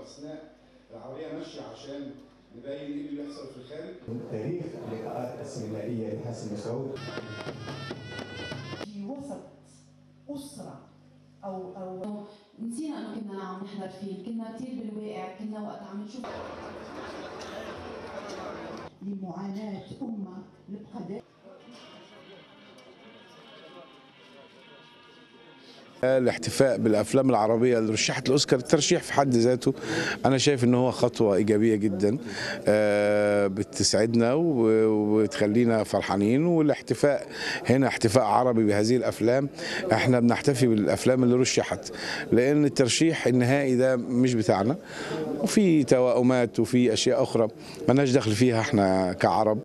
اثناء العربيه ماشيه عشان نبين ايه اللي بيحصل في الخارج تاريخ اللقاءات السينمائية لحسن مسعود في وسط أسرة أو أو نسينا انه كنا عم نحضر فيلم كنا كثير بالواقع كنا وقت عم نشوف لمعاناة أمة القضاء الاحتفاء بالافلام العربيه اللي رشحت الاوسكار الترشيح في حد ذاته انا شايف ان هو خطوه ايجابيه جدا آه، بتسعدنا و- وتخلينا فرحانين والاحتفاء هنا احتفاء عربي بهذه الافلام احنا بنحتفي بالافلام اللي رشحت لان الترشيح النهائي ده مش بتاعنا وفي توائمات وفي اشياء اخرى مالناش دخل فيها احنا كعرب